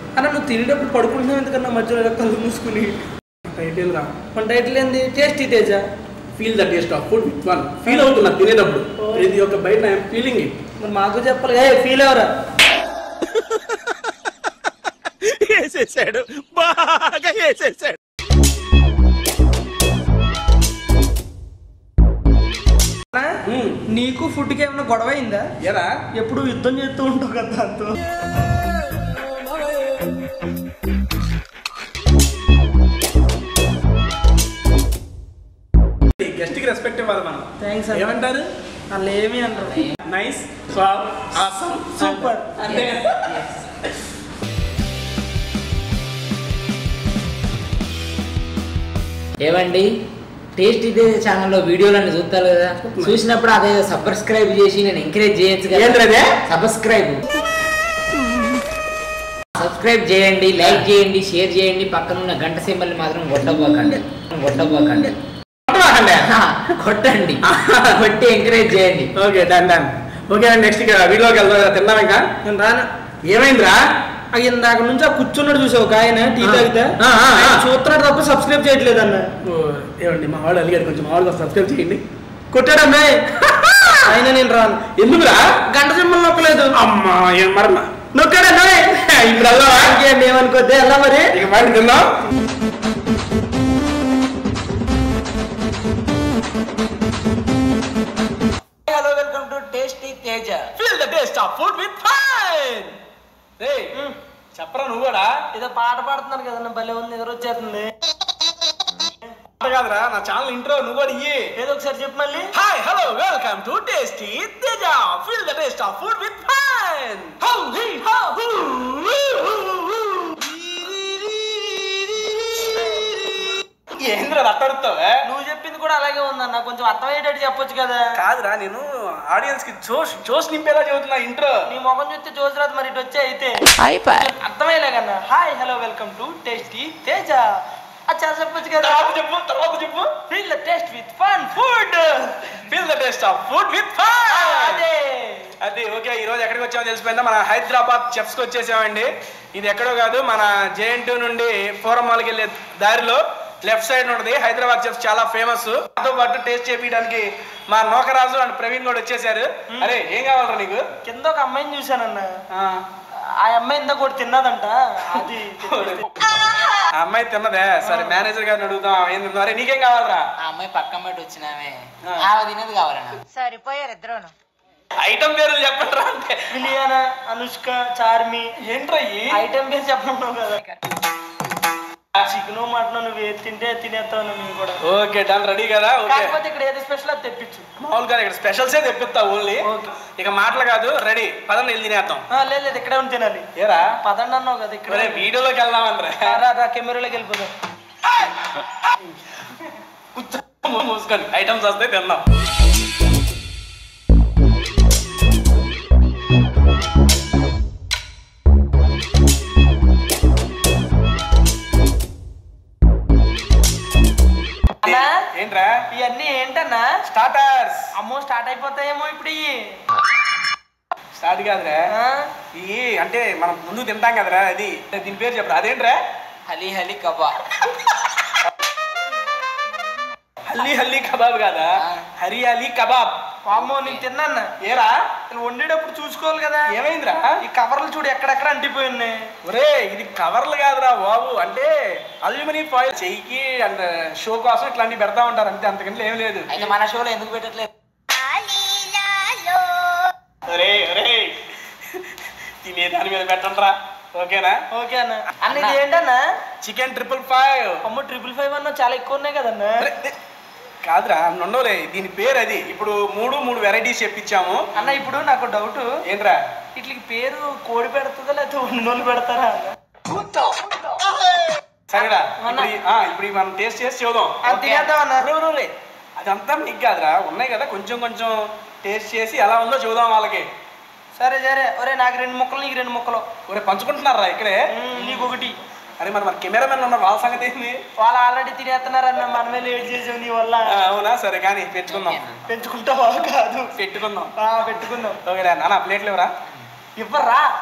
అన్న నువ్వు తినేటప్పుడు పడుకుంటున్నావు ఎందుకన్నా మధ్యలో ఇలా కళ్ళు మూసుకుని టైటిల్ రా మన టైటిల్ ఏంది tasty Teja feel the taste of food with one feel అవుతున్నా తినేటప్పుడు Oh. ప్రతి ఒక్క బయట ఐఎమ్ ఫీలింగ్ ఇట్ మరి మాకు చెప్పాలి ఏ ఫీల్ అవరా వేసేసాడు బాగా వేసేసాడు అన్నా, నీకు ఫుడ్కి ఏమైనా గొడవ అయిందా ఎరా ఎప్పుడు యుద్ధం చేస్తూ ఉంటావు కదా దాంతో గెస్ట్ కి రెస్పెక్ట్ ఇవ్వాలి మనం థ్యాంక్స్ ఏమంటారు వాళ్ళు ఏమి అంటారు నైస్ స్వావ్ ఆసమ్ సూపర్ అంతే ఏమండి టేస్ట్ ఇదే ఛానల్లో వీడియోలన్నీ చూస్తారు కదా చూసినప్పుడు అదే సబ్స్క్రైబ్ చేసి నేను ఎంకరేజ్ చేయొచ్చు కదా ఏంటదే సబ్స్క్రైబ్ సబ్స్క్రైబ్ చేయండి లైక్ చేయండి షేర్ చేయండి పక్కన ఉన్న గంట సింబల్ మాత్రం కొట్టబోకండి కొట్టబోకండి హా, కొట్టండి కొట్టి ఎంకరేజ్ చేయండి okay done done okay next ఇక వీడియోకి వెళ్దాం తిన్నాం ఇంకా నేను రాను ఏమైందిరా ఆ ఇందాక నుంచి ఆ కూర్చున్నాడు చూసావు ఒక ఆయన టీ ఆ. తాగితే ఆ, ఆ, ఆ. ఆయన చూస్తున్నాడు తప్ప సబ్స్క్రైబ్ చేయట్లేదు అన్న ఓ, ఏమండి మా వాడు అడిగాడు కొంచెం మా వాడు సబ్స్క్రైబ్ చేయండి కొట్టాడన్నా ఆయన నేను రాను ఎందుకురా గంట సింబల్ నొక్కలేదు అమ్మా ఏం మరి నొక్కాడన్నా ఇప్పుడు వెళ్దామా ఇంకేం ఏమనుకోద్దే ఎలా మరి ఇక బయట తిందాం hello welcome to tasty Teja feel the taste of food with fine రే చెప్పరా నువ్వు కూడా ఏదో పాట పాడుతున్నాను కదన్నా భలే ఉంది నిద్ర వచ్చేస్తుంది అంత కాదురా నా ఛానల్ ఇంట్రో నువ్వు కూడా ఇయ్యి ఏదో ఒకసారి చెప్పు మళ్ళీ hi hello welcome to tasty Teja feel the taste of food with fine ఏంద్ర అట్టడుతావే నువ్వు చెప్పింది కూడా అలాగే ఉందన్న కొంచెం అర్థమయ్యేటట్టు చెప్పొచ్చు కదా కాదురా నేను ఆడియన్స్ కి జోష్ జోష్ నింపేలా చెబుతున్నా ఇంట్రో నీ ముఖం చూస్తే చూసిరాదు మరి ఇటు వచ్చే అయితే అర్థమయ్యేలాగన్నా hi hello welcome to tasty Teja అచ్చా చెప్పొచ్చు కదా తర్వాత చెప్పు తర్వాత చెప్పు feel the taste with fun food feel the taste of food with fine అదే అది ఓకే ఈ రోజు ఎక్కడికి వచ్చామో తెలిసిపోయిందా మన హైదరాబాద్ చెఫ్స్ కి వచ్చేసామండి ఇది ఎక్కడో కాదు మన జేఎన్టీ నుండి ఫోరం మాల్కి వెళ్ళే దారిలో లెఫ్ట్ సైడ్ ఉన్నది హైదరాబాద్ చెఫ్స్ చాలా ఫేమస్ దాంతో పాటు టేస్ట్ చేపించడానికి మా నోకరాజు అండ్ ప్రవీణ్ కూడా వచ్చేసారు అరే ఏం కావాలరా నీకు కింద ఒక అమ్మాయిని చూశానన్న ఆ, ఆ అమ్మాయి ఇంత కూడా తిన్నదంట అది ఆ అమ్మాయి తిన్నదే సరే మేనేజర్ గారిని అడుగుతాం ఏం తిందో అరే నీకేం కావాలరా ఆ అమ్మాయి పక్క అమ్మాయి వచ్చినామే ఆమె తినేది కావాలన్నా సరిపోయారు ఇద్దరును ఐటమ్ పేర్లు చెప్పండి రా అంటే విలియానా అనుష్క చార్మి ఏంట్రా ఇయి? ఐటమ్ పేరు చెప్పనున్నావు కదా చికెన్ మటన్ నువ్వు ఏది తింటే తినేస్తావు మేము కూడా ఓకే డన్ రెడీ కదా ఓకే కాకపోతే ఇక్కడ ఏది స్పెషల్ అది తెప్పించు మామూలుగా ఇక్కడ స్పెషల్సే తెప్పిస్తా ఓన్లీ ఓకే. ఇక మాటలు కాదు రెడీ పదండి వెళ్ళి తినేద్దాం ఆ, లేదు లేదు ఇక్కడే ఉండి తినాలి ఏరా పదండి అన్నావు కదా ఇక్కడ ఒరే వీడియోలోకి వెళ్దామంటారా రా, రా, రా కెమెరాలోకి వెళ్ళిపోదాం కూర్చో మూసుకొని ఐటమ్స్ వస్తే తిందాం అన్నా ఏంట్రా ఇవన్నీ ఏంటన్నా స్టార్టర్స్ అమ్మో స్టార్ట్ అయిపోతాయేమో ఇప్పుడు ఇవి స్టార్ట్ కాదురా ఆ? ఇవి అంటే మనం ముందు తింటాం కదరా అది దీని పేరు చెప్పరా అదేంట్రా హలీ హలీ కబా హల్లీ హల్లీ కబాబ్ కాదా హరియాలి కబాబ్ వామ్మో నేను తిన్నాన్న ఏరా నేను వండేటప్పుడు చూసుకోవాలి కదా ఏమైందిరా ఈ కవర్లు చూడు ఎక్కడెక్కడ అంటిపోయి ఉన్నాయి ఒరే ఇది కవర్లు కాదురా బాబు అంటే అల్యూమినియం ఫాయిల్ చెయ్యికి అండ్ షో కోసం ఇట్లాంటివి పెడతా ఉంటారు అంతే అంతకంటే ఏం లేదు అయితే మన షోలో ఎందుకు పెట్టట్లేదు ఒరే ఒరే తినే దాని మీద పెట్టండిరా ఓకేనా ఓకే అన్న అన్న ఇది ఏంటన్నా చికెన్ ట్రిపుల్ ఫైవ్ అమ్మో ట్రిపుల్ ఫైవ్ అన్న చాలా ఎక్కువ ఉన్నాయి కదన్నా కాదురా ఉండవులే దీని పేరు అది ఇప్పుడు మూడు మూడు వెరైటీస్ చెప్పించాము అన్న ఇప్పుడు నాకు డౌట్ ఏంట్రా వీటికి పేరు కోడి పెడుతుందా లేకపోతే ఉన్నోళ్ళు పెడతారా అన్న సరేరా అన్న. ఇప్పుడు ఈ- ఆ, ఇప్పుడు ఇవి మనం టేస్ట్ చేసి చూద్దాం అది తినేద్దాం అన్న రే, రే, రే. అదంతా మీకు కాదురా ఉన్నాయి కదా కొంచెం కొంచెం టేస్ట్ చేసి ఎలా ఉందో చూద్దాం వాళ్ళకి సరే సరే ఒరే నాకు రెండు ముక్కలు నీకు రెండు ముక్కలు ఒరే పంచుకుంటున్నారా ఇక్కడే ఉమ్, నీకు ఒకటి అరే మరి మన కెమెరామెన్ ఉన్నారు వాళ్ళ సంగతి ఏంది వాళ్ళు ఆల్రెడీ తినేస్తున్నారన్న మనమే లేట్ చేసావు నీ వల్ల ఆ, అవునా సరే కానీ పెట్టుకుందాం పెంచుకుంటావా కాదు పెట్టుకుందాం ఆ, పెట్టుకుందాం ఓకేరా నాన్న ప్లేట్లు ఎవరా ఇవ్వరా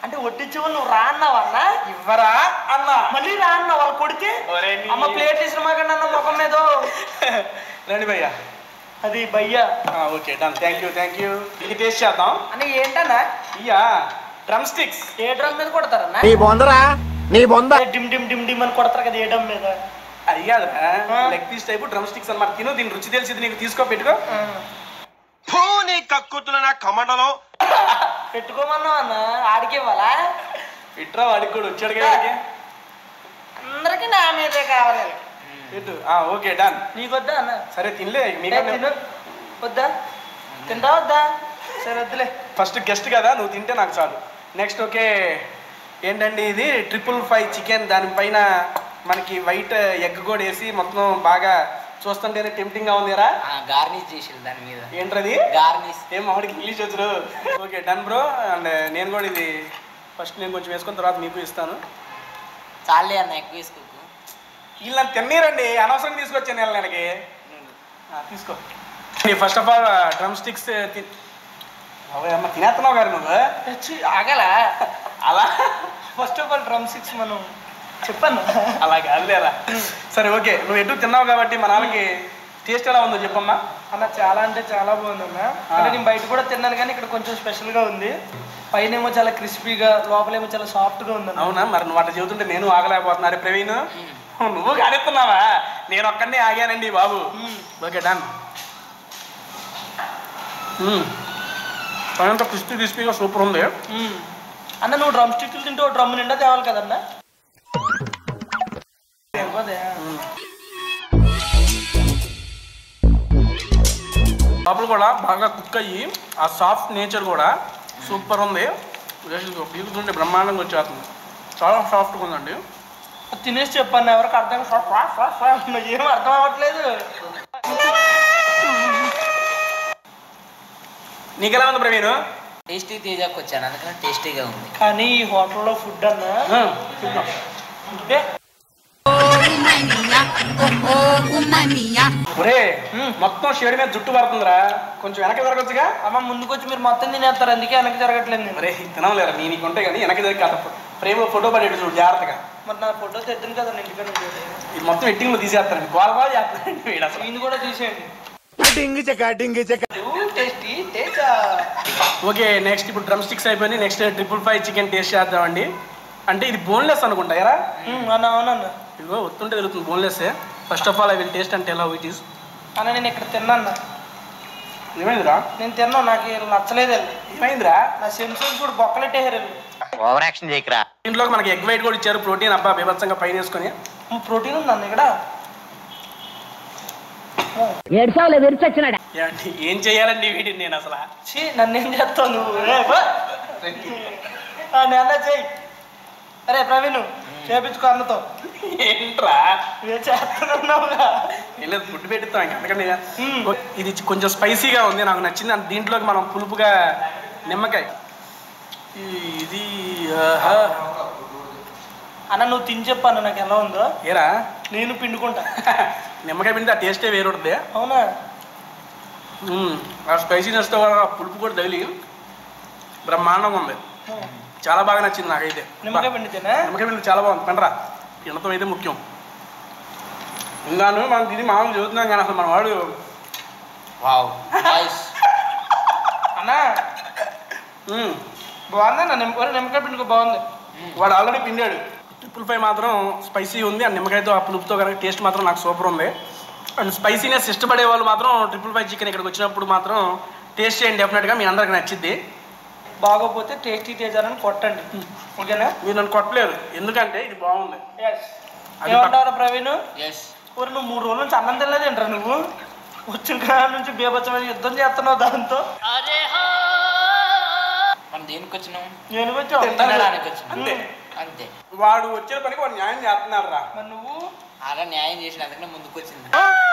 అంటే వడ్డించే వాళ్ళు నువ్వు రా అన్నావు అన్న ఇవ్వరా అన్నా మళ్ళీ రా అన్నావు వాళ్ళు కొడితే ఒరే నీ- అమ్మ ప్లేట్ వేసిన మాకండి అన్న ముఖం మీద రండి భయ్యా అది భయ్యా okay done thank you thank you ఇది టేస్ట్ చేద్దాం అని ఏంటన్నా ఇయ్యా డ్రమ్ స్టిక్స్ ఏ డ్రమ్ మీద కొడతారన్నా నీ బొందరా నీ బొంద అదే డిమ్ డిమ్ డిమ్ డిమ్ అని కొడతారు కదా ఏ డ్రమ్ మీద అది కాదురా ఆ. Leg piece type drumsticks అన్నమాట తిను దీని రుచి తెలిసింది నీకు తీసుకో పెట్టుకో ఆ. నీ కక్కుతున్న నా కమండలో పెట్టుకోమన్నావు అన్న ఆడికి ఇవ్వాలా ఇట్రా వాడికి కూడా వచ్చాడు కదా వాడికి. అందరికి నా మీదే కావాలి పెట్టు ఆ, ఓకే డన్ నీకొద్దా అన్న సరే తినలే ఏ, మీకు తిను వద్దా తింటా వద్దా సరే వద్దులే ఫస్ట్ గెస్ట్ కదా నువ్వు తింటే నాకు చాలు నెక్స్ట్ ఓకే ఏంటండి ఇది ట్రిపుల్ ఫైవ్ చికెన్ దానిపైన మనకి వైట్ ఎగ్ కూడా వేసి మొత్తం బాగా చూస్తుంటేనే టెంప్టింగ్ గా ఉందిరా గార్నిష్ చేసి దాని మీద ఏంట్రది గార్నిష్ ఏం మామిడికి ఇంగ్లీష్ వచ్చరు ఓకే డన్ బ్రో అండ్ నేను కూడా ఇది ఫస్ట్ నేను కొంచెం వేసుకున్న తర్వాత మీకు ఇస్తాను చాలే అన్న ఎక్కువ వేసుకోకు వీళ్ళు నన్ను తిన్నీరండి అనవసరం తీసుకొచ్చాను వీళ్ళ నెలకి తీసుకో first of all drumsticks అమ్మ తినేస్తున్నావు గారు నువ్వు వచ్చి ఆగలా అలా first of all drumsticks మనం చెప్పాను అలా కాదులే అలా సరే ఓకే నువ్వు ఎటు తిన్నావు కాబట్టి మా నాన్నకి టేస్ట్ ఎలా ఉందో చెప్పమ్మా అన్న చాలా అంటే చాలా బాగుంది అన్న అంటే నేను బయట కూడా తిన్నాను కానీ ఇక్కడ కొంచెం స్పెషల్గా ఉంది పైన ఏమో చాలా క్రిస్పీగా లోపలేమో చాలా సాఫ్ట్గా ఉంది అన్న అవునా మరి నువ్వు అట్లా చెబుతుంటే నేను ఆగలేకపోతున్నా ప్రవీణ్ నువ్వు కానెత్తున్నావా నేను ఒక్కడనే ఆగానండి బాబు ఓకే డన్ పైనంత క్రిస్పీ క్రిస్పీగా సూపర్ ఉంది మ్మ్. అన్న నువ్వు డ్రమ్ స్టిక్లు తింటే ఓ డ్రమ్ నిండా తేవాలి కదన్నా సరిపోదే. లోపల కూడా బాగా కుక్ అయ్యి ఆ సాఫ్ట్ నేచర్ కూడా సూపర్ ఉంది పీకుతుంటే బ్రహ్మాండంగా వచ్చేస్తుంది చాలా సాఫ్ట్గా ఉందండి తినేసి చెప్పాను ఎవరికి అర్థం కాదు. ఫ్రా, ఫ్రా, ఫ్రా. నాకు ఏం అర్థం అవ్వట్లేదు నీకు ఎలా ఉంది ప్రవీణ్ టేస్టీ తేజాకి వచ్చాను అందుకని టేస్టీగా ఉంది కానీ ఈ హోటల్లో ఫుడ్ అన్న చూద్దాం అంటే ఒరే మొత్తం షేడ్ మీద జుట్టు పడుతుందిరా కొంచెం వెనక్కి జరగచ్చుగా అమ్మ ముందుకొచ్చి మీరు మొత్తం తినేస్తారు అందుకే వెనక్కి జరగట్లేదు నేను ఒరే తినలేరా నీ నీకు ఉంటాయి కానీ వెనక్కి జరిగి కాదు ఫ్రేమ్లో ఫోటో పడేది చూడు జాగ్రత్తగా మరి నా ఫోటో తెద్దును కదా ఇంటికి ఇది మొత్తం ఎట్టింగ్లో తీసేస్తారండి గోల గోల చేస్తారండి వీడు అసలు దీన్ని కూడా తీసేయండి డింగ్ చెక్క డింగ్ చెక్క టేస్టీ టేస్టా ఓకే నెక్స్ట్ ఇప్పుడు డ్రమ్ స్టిక్స్ అయిపోయింది next triple five chicken taste చేద్దామండి అంటే ఇది బోన్లెస్ అనుకుంటా ఎరా అన్న అవునన్న ఇదిగో ఒత్తుంటే తెలుస్తుంది boneless first of all I will taste అంటే ఎలా ఇట్ ఈస్ అన్న నేను ఇక్కడ తిన్నా ఏమైందిరా నేను తిన్నా నాకు ఇది నచ్చలేదు వెళ్ళి ఏమైందిరా నా సెన్సర్స్ కూడా బొక్కలెట్టేయారు ఓవర్ యాక్షన్ చేయకరా దీంట్లో మనకి ఎగ్ వైట్ కూడా ఇచ్చారు ప్రోటీన్ అబ్బా బీభత్సంగా పైన వేసుకొని ప్రోటీన్ ఉందన్న ఇక్కడ ఏడ్చావులే విరిచొచ్చినాడు ఏమండి ఏం చేయాలండి వీటిని నేను అసలు చీ నన్ను ఏం చేస్తావు నువ్వు ఏ, బా. ఆ, నేను అన్న చెయ్యి అరే ప్రవీణ్ చేపించుకో అన్నతో ఏంట్రా నువ్వే చేస్తున్నావుగా వెళ్ళదు ఫుడ్ పెట్టుతాం ఇంకా అందుకని మ్మ్. ఇది కొంచెం స్పైసీగా ఉంది నాకు నచ్చింది అండ్ దీంట్లోకి మనం పులుపుగా నిమ్మకాయ ఈ- ఇది ఆహా. అన్న నువ్వు తిని చెప్పాను నాకు ఎలా ఉందో ఏరా నేను పిండుకుంటా నిమ్మకాయ పిండి ఆ టేస్టే వేరు ఉంటుంది అవునా మ్మ్. ఆ స్పైసీనెస్తో కూడా ఆ పులుపు కూడా తగిలి బ్రహ్మాండంగా ఉంది చాలా బాగా నచ్చింది నాకైతే నిమ్మకాయ పిండితేనా నిమ్మకాయ పిండి చాలా బాగుంది పండరా తినటం అయితే ముఖ్యం ఇంకాను మనం ఇది మామూలు చదువుతున్నాం కానీ అసలు మన వాడు వావ్ నైస్ అన్నా మ్మ్. బాగుందా నిమ్మ నిమ్మకాయ పిండుకో బాగుంది వాడు ఆల్రెడీ పిండాడు ట్రిపుల్ ఫైవ్ మాత్రం స్పైసీ ఉంది అండ్ నిమ్మకాయతో ఆ పులుపుతో కనుక టేస్ట్ మాత్రం నాకు సూపర్ ఉంది అండ్ స్పైసీనెస్ ఇష్టపడే వాళ్ళు మాత్రం ట్రిపుల్ ఫైవ్ చికెన్ ఇక్కడికి వచ్చినప్పుడు మాత్రం టేస్ట్ చేయండి డెఫినెట్గా మీ అందరికి నచ్చిద్ది బాగోపోతే టేస్టీ తేజాలని కొట్టండి ఓకేనా మీరు నన్ను కొట్టలేరు ఎందుకంటే ఇది బాగుంది అది ఏమంటారా ప్రవీణ్ ఎస్ ఊరు నువ్వు మూడు రోజుల నుంచి అన్నం తినలేదేంట్రా నువ్వు వచ్చిన కాడ నుంచి బీభత్సమైన యుద్ధం చేస్తున్నావు దాంతో మనం దేనికి వచ్చినాం నేను వచ్చావు తినడానికి వచ్చినాం అంతే. అంతే వాడు వచ్చిన పనికి వాడు న్యాయం చేస్తున్నారు రా మరి నువ్వు అలా న్యాయం చేసిన అందుకనే ముందుకు వచ్చింది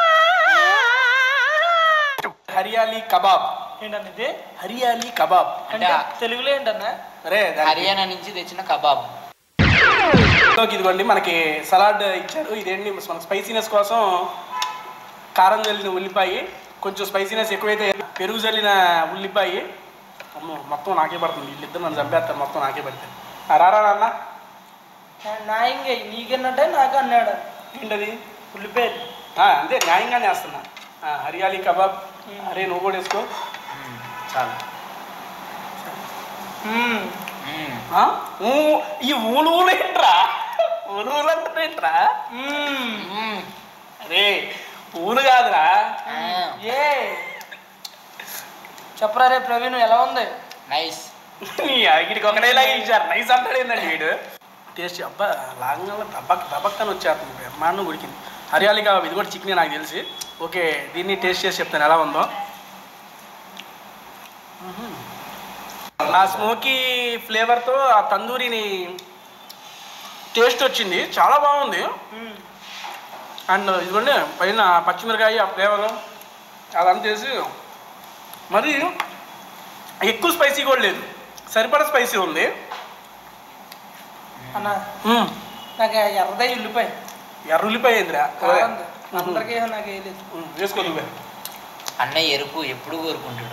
హరియాలీ కబాబ్ ఏంటన్నది హరియాలీ కబాబ్ అంటే అంటే తెలుగులో ఏంటన్నా అరే దానికి హర్యానా నుంచి తెచ్చిన కబాబ్ ఇందులోకి ఇదిగోండి మనకి సలాడ్ ఇచ్చారు ఇదేంటి మన స్పైసీనెస్ కోసం కారం జల్లిన ఉల్లిపాయ కొంచెం స్పైసీనెస్ ఎక్కువైతే పెరుగు జల్లిన ఉల్లిపాయ అమ్మో మొత్తం నాకే పడుతుంది వీళ్ళిద్దరు నన్ను చంపేస్తారు మొత్తం నాకే పడతాయి రారా అన్న నా ఇంకే నీకెన్నట్టే నాకు అన్నాడు ఏంటది ఉల్లిపాయలు ఆ, అంతే న్యాయంగానే వేస్తున్నా ఆ, హరియాలి కబాబ్ అరే నువ్వు కూడా వేసుకో చాలు మ్మ్. మ్మ్. ఆ? ఊ, ఈ ఊలు ఊలు ఏంట్రా ఊలు ఊలు అంటే ఏంట్రా మ్మ్. మ్మ్. అరే ఊలు కాదురా ఆ, ఏ చెప్పరా రే ప్రవీణ్ ఎలా ఉంది నైస్ వీడికి ఒకటే లాగా ఇచ్చారు నైస్ అంటాడు ఏంటండి వీడు టేస్ట్ అబ్బా లాగా దబ్బక్ దబక్ అని వచ్చేస్తుంది బ్రహ్మాండం ఉడికింది హరియాలి కబాబ్ ఇది కూడా చికెన్ నాకు తెలిసి ఓకే దీన్ని టేస్ట్ చేసి చెప్తాను ఎలా ఉందో మ్మ్. ఆ స్మోకీ ఫ్లేవర్తో ఆ తందూరిని టేస్ట్ వచ్చింది చాలా బాగుంది మ్మ్. అండ్ ఇదిగోండి పైన పచ్చిమిరకాయ ఆ ఫ్లేవర్ అదంతా చేసి మరి ఎక్కువ స్పైసీ కూడా లేదు సరిపడా స్పైసీ ఉంది అన్న మ్మ్. నాకు ఎర్రదై ఉల్లిపాయ ఎర్ర ఉల్లిపాయ ఏందిరా కారం అందరికీ నాకు వేయలేదు మ్మ్, వేసుకో నువ్వే అన్నయ్య ఎరుపు ఎప్పుడు కోరుకుంటాడు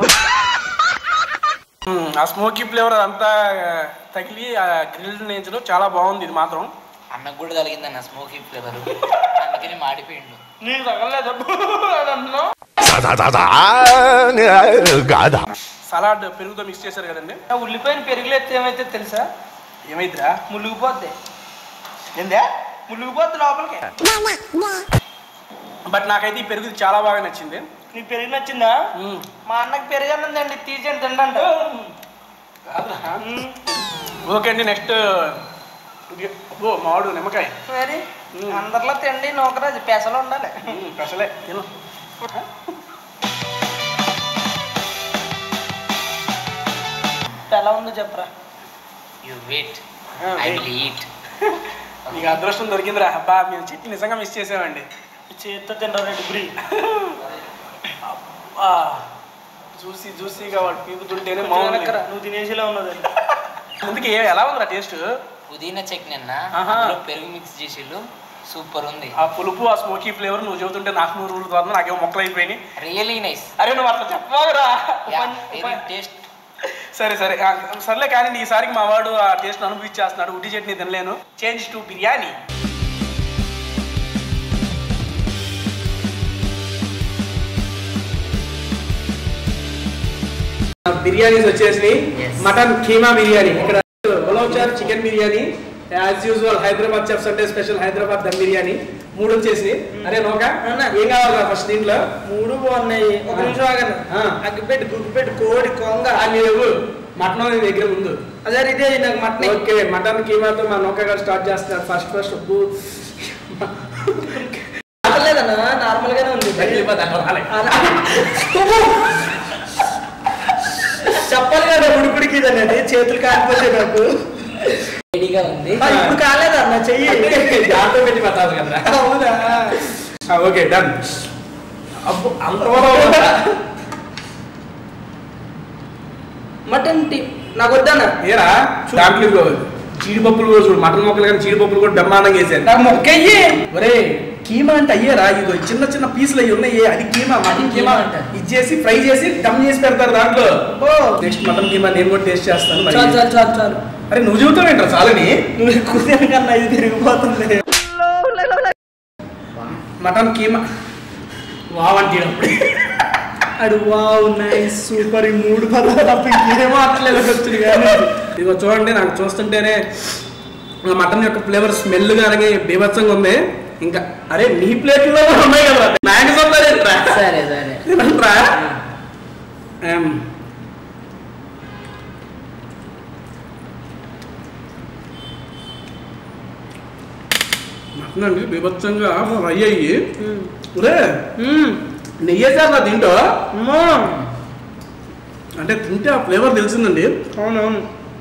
మ్మ్, ఆ స్మోకీ ఫ్లేవర్ అదంతా తగిలి ఆ గ్రిల్డ్ నేచర్ చాలా బాగుంది ఇది మాత్రం అన్నకు కూడా తగిలిందన్న స్మోకీ ఫ్లేవర్ అందుకని మాడిపోయిండు నీకు తగలేదు అదన్నా కాదా సలాడ్ పెరుగుతో మిక్స్ చేశారు కదండి ఆ ఉల్లిపాయని పెరుగులో ఎత్తే ఏమైతే తెలుసా ఏమైందిరా ములిగిపోద్ది ఏందే ములిగిపోద్ది లోపలికి బట్ నాకైతే ఈ పెరుగు చాలా బాగా నచ్చింది నీకు పెరుగు నచ్చిందా మ్మ్. మా అన్నకి పెరుగు అన్నదండి తీసేని తిండంట కాదురా. ఓకే అండి నెక్స్ట్ ఓ మామిడు నిమ్మకాయ మరి మ్మ్. అందరిలో తిండి నూకరాజు పెసలు ఉండాలి మ్మ్, అసలే తిను ఎలా ఉందో చెప్పరా you wait ah, I wait. Will eat నీకు అదృష్టం దొరికిందిరా అబ్బా మేము చెట్టు నిజంగా మిస్ చేసామండి చేత్తో తింటారు గురి అబ్బా చూసి చూసిగా వాడు పీకుతుంటేనే బాగుంది వెనక్కరా నువ్వు తినేసేలా ఉన్నదండి అందుకే ఎలా ఉందిరా టేస్ట్ పుదీనా చట్నీ అన్న ఆహా. అందులో పెరుగు మిక్స్ చేసిళ్ళు సూపర్ ఉంది ఆ పులుపు ఆ స్మోకీ ఫ్లేవర్ నువ్వు చెబుతుంటే నాకు నూరు ఊరుతుంది నాకేమో మొక్కలు అయిపోయినాయి రియలీ నైస్ అరే నువ్వు అట్లా చెప్పావురా వెరీ టేస్ట్ సరే సరే ఆ, సర్లే కానీ ఈసారికి మా వాడు ఆ టేస్ట్ అనుభవించేస్తున్నాడు ఉట్టి చట్నీ తినలేను చేంజ్ టు బిర్యానీ బిర్యానీస్ వచ్చేసి Yes. మటన్ కీమా బిర్యానీ ఇక్కడ గులాబ్ చాప్ chicken biryani as usual Hyderabad chefs అంటే స్పెషల్ హైదరాబాద్ దమ్ బిర్యానీ మూడు వచ్చేసి అరే నోక అన్న. ఏం కావాలా ఫస్ట్ దీంట్లో మూడు బాగున్నాయి ఒక నిమిషం ఆగండి ఆ. అగ్గిపెట్టి గుగ్గిపెట్టి కోడి కొంగ ఆ, నీవు మటన్ నీ దగ్గర ఉంది అదే ఇదే నాకు మటన్ ఓకే మటన్ కీమాతో మా నౌక గారు స్టార్ట్ చేస్తున్నారు ఫస్ట్ ఫస్ట్ లేదన్నా నార్మల్ గానే ఉంది చెప్పాలి కదా ఉడిపిడికి ఇది అనేది చేతులు కాలిపోతే నాకు రెడీగా ఉంది ఆ, ఇప్పుడు కాలేదన్న చెయ్యి దాంతో పెట్టి పెట్టాలి కదా అవునా ఓకే డన్ అబ్బో అంత మటన్ టీ నాకు వద్దన్న ఏరా దాంట్లో ఇదిగో జీడిపప్పులు కూడా చూడు మటన్ మొక్కలు కానీ జీడిపప్పులు కూడా బ్రహ్మాండంగా వేసారు నాకు మొక్క అయ్యి ఒరే కీమా అంటే అయ్యేరా ఇదిగో చిన్న చిన్న పీసులు అయ్యి ఉన్నాయి అది కీమా మటన్ కీమా కీమా అంట. ఇచ్చేసి ఫ్రై చేసి దమ్ చేసి పెడతారు దాంట్లో ఓ నెక్స్ట్ మటన్ కీమా నేను కూడా టేస్ట్ చేస్తాను మరి. చాలు చాలు చాలు చాలు అరే నువ్వు చెబుతావు ఏంట్రా చాలని నువ్వు ఎక్కువ తినకన్నా ఇది తిరిగిపోతుంది మటన్ కీమా వావంటి అడు వావ్ నైస్ సూపర్ ఈ మూడు పదాలు తప్ప ఇంకేం మాట్లాడలేదు వచ్చింది కానీ ఇదిగో చూడండి నాకు చూస్తుంటేనే ఆ మటన్ యొక్క ఫ్లేవర్ స్మెల్ కానీ బీభత్సంగా ఉంది ఇంకా అరే నీ ప్లేట్లో ఉన్నాయి కదా మ్యాక్సిమం సరే సరే తినంట్రా ఏం, మటన్ అండి బీభత్సంగా ఫ్రై అయ్యి ఒరే నెయ్యి వేసారు దీంట్లో అంటే తింటే ఆ ఫ్లేవర్ తెలిసిందండి అవునవును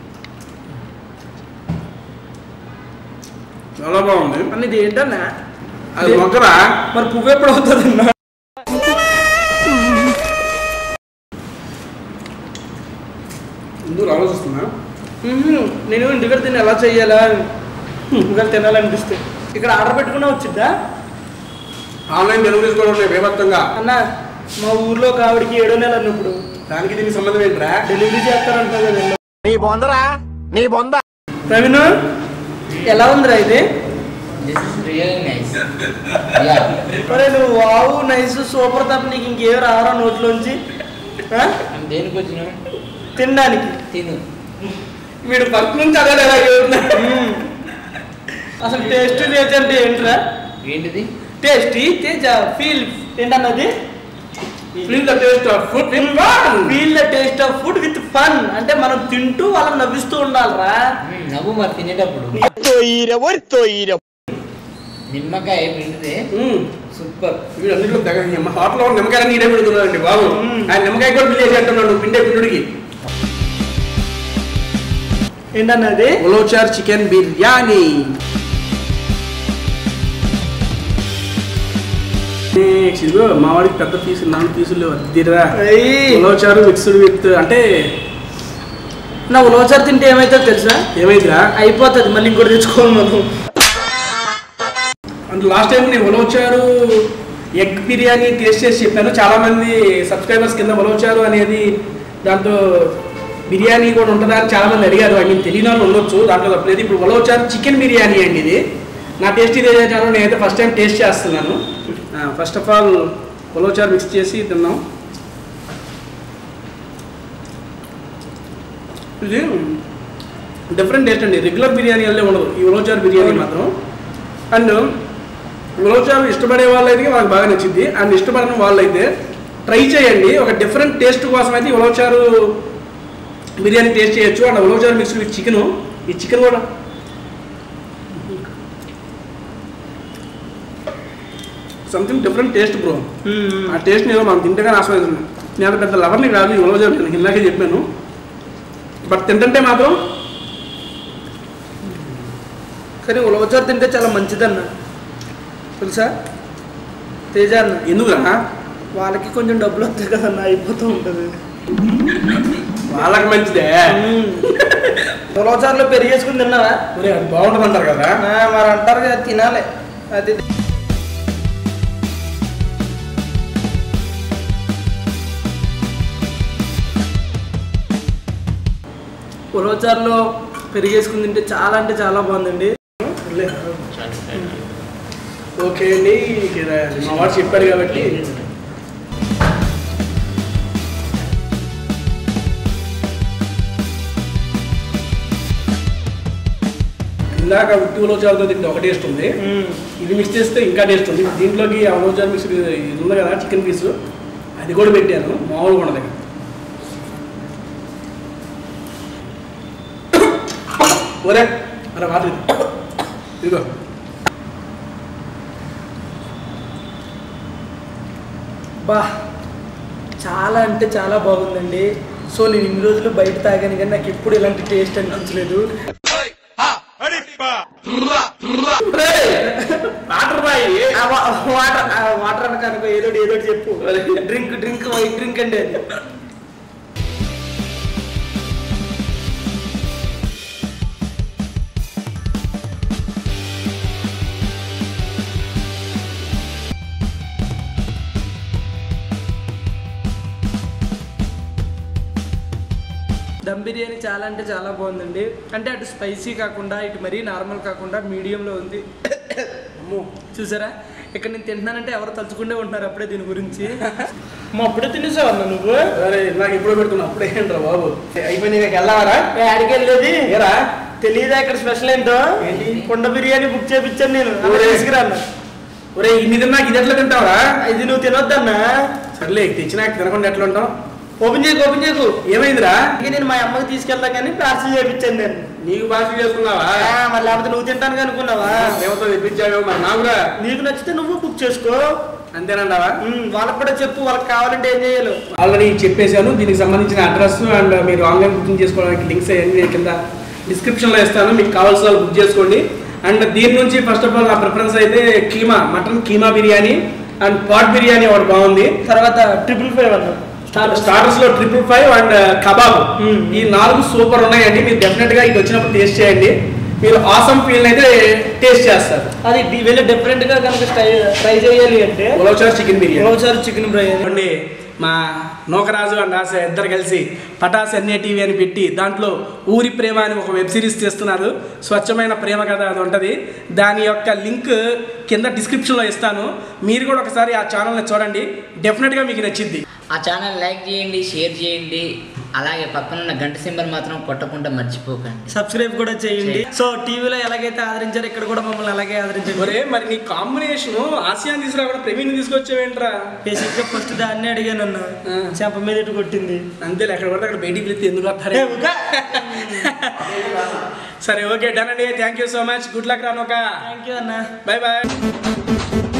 చాలా బాగుంది అన్న ఇది ఏంటన్నా అది మొక్కరా మరి పువ్వు ఎప్పుడు అవుతుంది అన్న ముందు ఆలోచిస్తున్నా నేను ఇంటి దగ్గర తిని ఎలా చెయ్యాలా ఇంకా తినాలనిపిస్తే ఇక్కడ ఆర్డర్ పెట్టుకున్నా వచ్చిద్దా ఆన్లైన్ డెలివరీస్ కూడా ఉన్నాయి బేభత్తంగా అన్న మా ఊర్లో ఒక ఆవిడకి ఏడో నెల అన్నప్పుడు దానికి దీనికి సంబంధం ఏంట్రా డెలివరీ చేస్తారంటున్నా కదా నీ బొందరా నీ బొంద ప్రవీణ్ ఎలా ఉందిరా ఇది దిస్ ఇస్ రియల్లీ నైస్ ఒరే నువ్వు వావు నైస్ సూపర్ తప్ప నీకు ఇంకేం రావరా నోట్లోంచి ఆ? దేనికి వచ్చినావు తినడానికి తిను వీడు ఫస్ట్ నుంచి అదే ఎలా మ్మ్. అసలు టేస్ట్ తేజ్ అంటే ఏంట్రా ఏంటిది టేస్టీ తేజ ఫీల్ ఏంటన్నది feel the taste of food feel the taste of food with fun అంటే మనం తింటూ వాళ్ళని నవ్విస్తూ ఉండాలిరా మ్మ్, నవ్వు మరి తినేటప్పుడు నిమ్మకాయ పిండితే సూపర్ వీడు అన్నింటిలో తెగ హాట్లో నిమ్మకాయ నీడే పెడుతున్నాడండి బాబు మ్మ్. ఆయన నిమ్మకాయ కూడా బిల్ చేసి అంటున్నాడు పిండే పిండుడికి ఏంటన్నది ఉలోచార్ చికెన్ బిర్యానీ ఇదిగో మా వాడికి పెద్ద పీసులు నాలుగు పీసులు వద్దిరా ఏయ్. ఉలోచారు మిక్స్డ్ విత్ అంటే నా ఉలవచారు తింటే ఏమైతుందో తెలుసా ఏమైందిరా అయిపోతుంది మళ్ళీ ఇంకోటి తెచ్చుకోవాలి మనం అంటే లాస్ట్ టైం నేను ఉలవచారు ఎగ్ బిర్యానీ టేస్ట్ చేసి చెప్పాను చాలా మంది సబ్స్క్రైబర్స్ కింద ఉలవచారు అనేది దాంతో బిర్యానీ కూడా ఉంటుందా అని చాలా మంది అడిగారు ఐ మీన్ తెలియని వాళ్ళు ఉండొచ్చు దాంట్లో తప్పలేదు ఇప్పుడు ఉలవచారు చికెన్ బిర్యానీ అండి ఇది నా టేస్ట్ ఇదే ఛానల్ నేనైతే ఫస్ట్ టైం టేస్ట్ చేస్తున్నాను first of all ulavacharu mix చేసి తిన్నాం ఇది డిఫరెంట్ టేస్ట్ అండి రెగ్యులర్ బిర్యానీ వల్లే ఉండదు ఈ ఉలవచారు బిర్యానీ మాత్రం అండ్ ఉలవచారు ఇష్టపడే వాళ్ళైతే మనకు బాగా నచ్చింది అండ్ ఇష్టపడిన వాళ్ళైతే ట్రై చేయండి ఒక డిఫరెంట్ టేస్ట్ కోసం అయితే ఈ ఉలవచారు బిర్యానీ టేస్ట్ చేయొచ్చు and ulavacharu mix with chicken ఈ చికెన్ కూడా సంథింగ్ డిఫరెంట్ టేస్ట్ బ్రో ఆ టేస్ట్ నేను మనం తింటేగానే ఆస్వాదిస్తున్నాను నేను పెద్ద లవర్ని కాదు ఈ ఉలవచారు నేను ఇందాకే చెప్పాను బట్ తింటుంటే మాత్రం కానీ ఉలవచారు తింటే చాలా మంచిదన్న తెలుసా తేజ అన్న ఎందుకురా వాళ్ళకి కొంచెం డబ్బులు వస్తాయి కదన్న అయిపోతూ ఉంటుంది వాళ్ళకి మంచిదే ఉలవచారులో పెరిగేసుకుని తిన్నావా ఒరే, అది బాగుంటుంది అంటారు కదా ఆ, మరి అంటారు కదా తినాలి అది ఉలవచారులో పెరిగేసుకుని తింటే చాలా అంటే చాలా బాగుందండి లే. ఓకే అండి ఇక మా వాడు చెప్పారు కాబట్టి ఇందాక ఉట్టి ఉలవచారుతో తింటే ఒక టేస్ట్ ఉంది ఇది మిక్స్ చేస్తే ఇంకా టేస్ట్ ఉంది దీంట్లోకి ఆ ఉలవచారు మిక్స్ ఇది ఉంది కదా చికెన్ పీస్ అది కూడా పెట్టాను మామూలుగా ఉండదు ఇక. ఒరే అలా వాటర్ ఇది. ఇదిగో బా చాలా అంటే చాలా బాగుందండి సో నేను ఇన్ని రోజులు బయట తాగాను కానీ నాకు ఎప్పుడు ఇలాంటి టేస్ట్ అనిపించలేదు వాటర్ బాయ్ ఆ వా- వాటర్ ఆ వాటర్ అనక అనుకో ఏదో ఒకటి, ఏదో ఒకటి చెప్పు డ్రింక్ డ్రింక్ వైట్ డ్రింక్ అండి అది దమ్ బిర్యానీ చాలా అంటే చాలా బాగుందండి అంటే అటు స్పైసీ కాకుండా ఇటు మరీ నార్మల్ కాకుండా మీడియంలో ఉంది అమ్మో చూసారా ఇక్కడ నేను తింటున్నానంటే ఎవరు తలుచుకుంటే ఉంటున్నారు అప్పుడే దీని గురించి మా అప్పుడే తినేసావన్నా నువ్వు అరే నాకు ఎప్పుడో పెడుతున్నా అప్పుడే ఏంట్రా బాబు అయిపోయింది ఇక వెళ్ళావరా యాడికి వెళ్ళేది ఏరా తెలియదా ఇక్కడ స్పెషల్ ఏంటో ఏంటి? కుండ బిర్యానీ బుక్ చేపించాను నేను అలా ఊరే. తీసుకురాను ఒరే ఇన్ని తిన్నాక ఇది ఎట్లా తింటావరా ఇది నువ్వు తినొద్దన్నా సర్లే తెచ్చినాక తినకుండా ఎట్లా ఉంటావు ఓపెన్ చేయకు ఓపెన్ చేయకు ఏమైందిరా ఇక నేను మా అమ్మకి తీసుకెళ్తా కానీ పార్సల్ చేయించాను నేను నీకు భాష చేసుకున్నావా ఆ, మరి లేకపోతే నువ్వు తింటాను అనుకున్నావా దేవతో తెప్పించావు మరి నాకురా నీకు నచ్చితే నువ్వు బుక్ చేసుకో అంతేనంటావా ఉమ్, వాళ్ళకి కూడా చెప్పు వాళ్ళకి కావాలంటే ఏం చేయాలి ఆల్రెడీ చెప్పేశాను దీనికి సంబంధించిన అడ్రస్ అండ్ మీరు ఆన్లైన్ బుకింగ్ చేసుకోవడానికి లింక్స్ అవన్నీ నేను కింద డిస్క్రిప్షన్లో ఇస్తాను మీకు కావాల్సిన వాళ్ళు బుక్ చేసుకోండి అండ్ దీని నుంచి ఫస్ట్ ఆఫ్ ఆల్ నా ప్రిఫరెన్స్ అయితే keema mutton keema biryani and pot biryani ఒకటి బాగుంది తర్వాత ట్రిపుల్ ఫైవ్ అన్న స్టార్టర్స్ లో triple five and kebab Hmm. ఈ నాలుగు సూపర్ ఉన్నాయండి మీరు డెఫినెట్ గా ఇది వచ్చినప్పుడు టేస్ట్ చేయండి మీరు ఆసమ్ ఫీల్ అయితే టేస్ట్ చేస్తారు అది డి- వీళ్ళు డిఫరెంట్ గా కనుక ట్రై ట్రై చేయాలి అంటే ఉలవచారు చికెన్ బిర్యానీ ఉలవచారు చికెన్ బిర్యానీ అండి మా నూకరాజు అండ్ ఆశ ఇద్దరు కలిసి పటాస్ ఎన్ఏ టీవీ అని పెట్టి దాంట్లో ఊరి ప్రేమ అని ఒక వెబ్ సిరీస్ చేస్తున్నారు స్వచ్ఛమైన ప్రేమ కథ అది ఉంటుంది దాని యొక్క లింక్ కింద డిస్క్రిప్షన్లో ఇస్తాను మీరు కూడా ఒకసారి ఆ ఛానల్ని చూడండి డెఫినెట్గా మీకు నచ్చింది ఆ ఛానల్ లైక్ చేయండి షేర్ చేయండి అలాగే పక్కనున్న గంట సింబల్ మాత్రం కొట్టకుండా మర్చిపోకండి సబ్స్క్రైబ్ కూడా చేయండి సో టీవీలో ఎలాగైతే ఆదరించారో ఇక్కడ కూడా మమ్మల్ని అలాగే ఆదరించండి ఒరే మరి నీ కాంబినేషన్ ఆసియాన్ తీసుకురాకుండా ప్రవీణ్ తీసుకొచ్చావేంట్రా బేసిక్గా ఫస్ట్ దాన్ని అడిగాను అన్న చెంప మీద ఇటు కొట్టింది అంతేలే ఎక్కడ పడితే అక్కడ బయటికి వెళ్తే ఎందుకు వస్తారే సరే ఓకే డన్ అండి thank you so much good luck రాను ఒక థ్యాంక్ యూ అన్న బాయ్ బాయ్